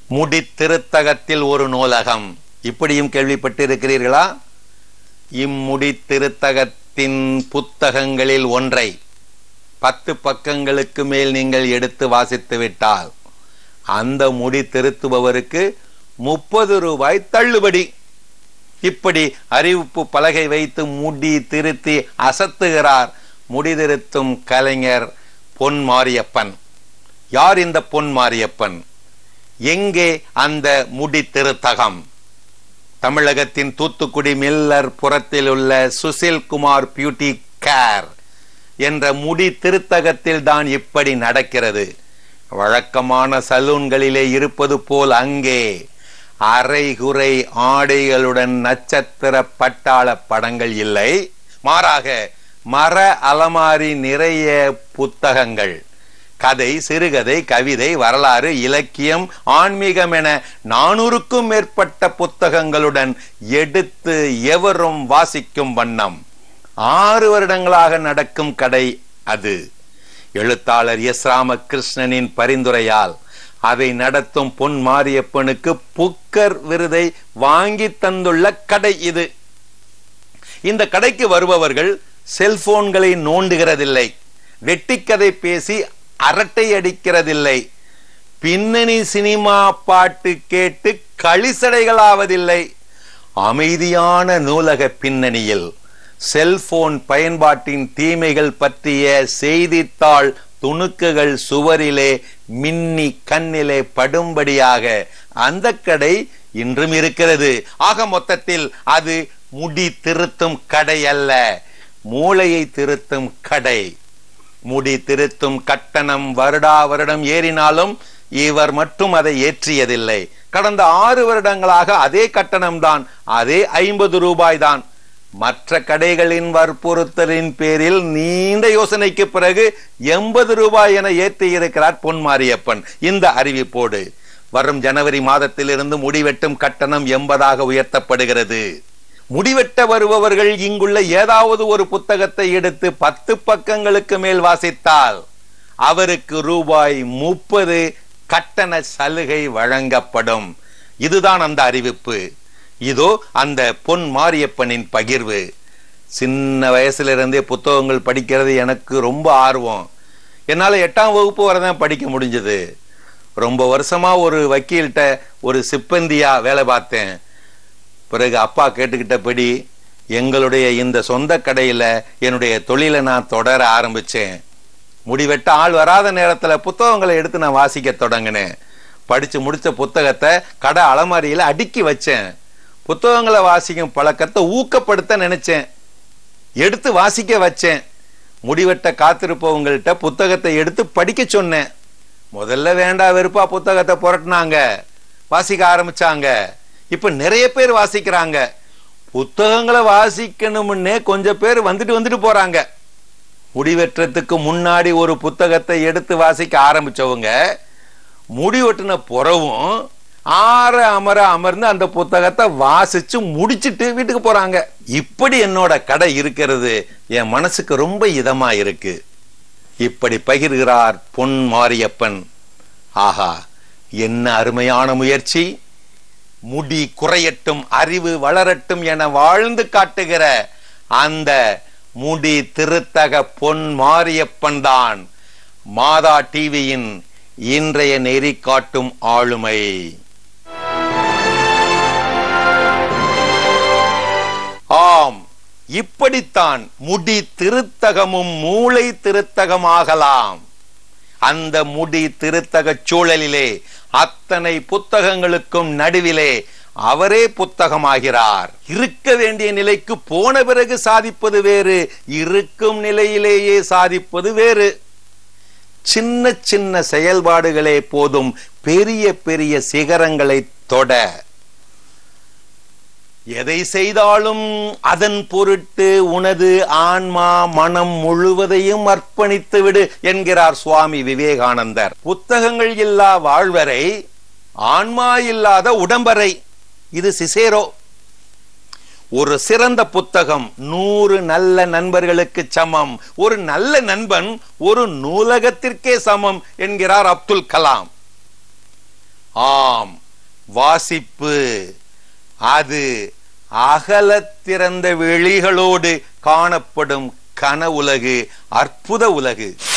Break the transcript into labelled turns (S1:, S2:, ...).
S1: முடி திருத்தகத்தில் ஒரு நூலகம் இப்படியும் கேள்விப்பட்டிருக்கிறீர்களா இம்முடி திருத்தகத்தின் புத்தகங்களில் ஒன்றை பத்து பக்கங்களுக்கு மேல் நீங்கள் எடுத்து வாசித்து விட்டால் அந்த முடி திருத்துபவருக்கு முப்பது ரூபாய் தள்ளுபடி இப்படி அறிவிப்பு பலகை வைத்து முடி திருத்தி அசத்துகிறார் முடி திருத்தும் கலைஞர் பொன் மாரியப்பன் யார் இந்த பொன் மாரியப்பன் எங்கே அந்த முடி திருத்தகம் தமிழகத்தின் தூத்துக்குடி மில்லர் புறத்தில் உள்ள சுசில் குமார் பியூட்டி கேர் என்ற முடி திருத்தகத்தில் தான் இப்படி நடக்கிறது வழக்கமான சலூன்களிலே இருப்பது போல் அங்கே அரைகுறை ஆடைகளுடன் நட்சத்திர பட்டாள படங்கள் இல்லை மாறாக மர அலமாரி நிறைய புத்தகங்கள் கதை சிறுகதை கவிதை வரலாறு இலக்கியம் ஆன்மீகம் என நானூறுக்கும் மேற்பட்ட புத்தகங்களுடன் எடுத்து எவரும் வாசிக்கும் வண்ணம் ஆறு வருடங்களாக நடக்கும் கடை அது எழுத்தாளர் எஸ் ராமகிருஷ்ணனின் பரிந்துரையால் அதை நடத்தும் பொன் மாரியப்பனுக்கு புக்கர் விருதை வாங்கி தந்துள்ள கடை இது இந்த கடைக்கு வருபவர்கள் செல்போன்களை நோண்டுகிறதில்லை வெட்டிக்கதை பேசி அரட்டை அடிக்கிறதில்லை பின்னணி சினிமா பாட்டு கேட்டு களிசடைகளாவதில்லை அமைதியான நூலக பின்னணியில் செல்போன் பயன்பாட்டின் தீமைகள் பற்றிய செய்தித்தாள் துணுக்குகள் சுவரிலே மின்னி கண்ணிலே படும்படியாக அந்த கடை இன்றும் இருக்கிறது ஆக மொத்தத்தில் அது முடி திருத்தும் கடை அல்ல மூளையை திருத்தும் கடை முடி திருத்தும் கட்டணம் வருடா வருடம் ஏறினாலும் இவர் மட்டும் அதை ஏற்றியதில்லை கடந்த ஆறு வருடங்களாக அதே கட்டணம் தான் அதே ஐம்பது ரூபாய் தான் மற்ற கடைகளின் வற்புறுத்தலின் பேரில் நீண்ட யோசனைக்கு பிறகு எண்பது ரூபாய் என ஏற்றி இருக்கிறார் பொன் மாரியப்பன் இந்த அறிவிப்போடு வரும் ஜனவரி மாதத்திலிருந்து முடிவெட்டும் கட்டணம் எண்பதாக உயர்த்தப்படுகிறது முடிவெட்ட வருபவர்கள் இங்குள்ள ஏதாவது ஒரு புத்தகத்தை எடுத்து பத்து பக்கங்களுக்கு மேல் வாசித்தால் அவருக்கு ரூபாய் முப்பது கட்டண சலுகை வழங்கப்படும் இதுதான் அந்த அறிவிப்பு இதோ அந்த பொன் மாரியப்பனின் பகிர்வு சின்ன வயசுல இருந்தே புத்தகங்கள் படிக்கிறது எனக்கு ரொம்ப ஆர்வம் என்னால எட்டாம் வகுப்பு வரை தான் படிக்க முடிஞ்சது ரொம்ப வருஷமா ஒரு வக்கீல்கிட்ட ஒரு சிப்பந்தியா வேலை பார்த்தேன் பிறகு அப்பா கேட்டுக்கிட்டபடி எங்களுடைய இந்த சொந்த கடையில என்னுடைய தொழிலை நான் தொடர ஆரம்பிச்சேன் முடிவெட்ட ஆள் வராத நேரத்துல புத்தகங்களை எடுத்து நான் வாசிக்க தொடங்கினேன் படிச்சு முடிச்ச புத்தகத்தை கடை அலமாரியில அடுக்கி வச்சேன் புத்தகங்களை வாசிக்கும் பழக்கத்தை ஊக்கப்படுத்த நினைச்சேன் எடுத்து வாசிக்க வச்சேன் முடிவெட்ட காத்திருப்பவங்கள்ட்ட புத்தகத்தை எடுத்து படிக்க சொன்னேன் முதல்ல வேண்டா வெறுப்பா புத்தகத்தை புரட்டினாங்க வாசிக்க ஆரம்பிச்சாங்க இப்ப நிறைய பேர் வாசிக்கிறாங்க புத்தகங்களை வாசிக்கணும்னே கொஞ்சம் பேர் வந்துட்டு வந்துட்டு போறாங்க முடிவெற்றத்துக்கு முன்னாடி ஒரு புத்தகத்தை எடுத்து வாசிக்க ஆரம்பிச்சவங்க முடிவெட்டின புறவும் ஆற அமர அமர்ந்து அந்த புத்தகத்தை வாசிச்சு முடிச்சிட்டு வீட்டுக்கு போறாங்க இப்படி என்னோட கடை இருக்கிறது என் மனசுக்கு ரொம்ப இதமா இருக்கு இப்படி பகிர்கிறார் பொன் மாரியப்பன் ஆஹா என்ன அருமையான முயற்சி முடி குறையட்டும் அறிவு வளரட்டும் என வாழ்ந்து காட்டுகிற அந்த முடி திருத்தக பொன் மாரியப்பன் தான் மாதா டிவியின் இன்றைய நெறி காட்டும் ஆளுமை ஆம் இப்படித்தான் முடி திருத்தகமும் மூளை திருத்தகமாகலாம் அந்த முடி திருத்தக சூழலிலே அத்தனை புத்தகங்களுக்கும் நடுவிலே அவரே புத்தகமாகிறார் இருக்க வேண்டிய நிலைக்கு போன பிறகு சாதிப்பது வேறு இருக்கும் நிலையிலேயே சாதிப்பது வேறு சின்ன சின்ன செயல்பாடுகளே போதும் பெரிய பெரிய சிகரங்களை தொட எதை செய்தாலும் அதன் பொருட்டு உனது ஆன்மா மனம் முழுவதையும் அர்ப்பணித்து விடு என்கிறார் சுவாமி விவேகானந்தர் புத்தகங்கள் இல்லா வாழ்வரை ஆன்மா இல்லாத உடம்பரை இது சிசேரோ ஒரு சிறந்த புத்தகம் நூறு நல்ல நண்பர்களுக்கு சமம் ஒரு நல்ல நண்பன் ஒரு நூலகத்திற்கே சமம் என்கிறார் அப்துல் கலாம் ஆம் வாசிப்பு அது அகலத் திறந்த வெளிகளோடு காணப்படும் கன உலகு அற்புத உலகு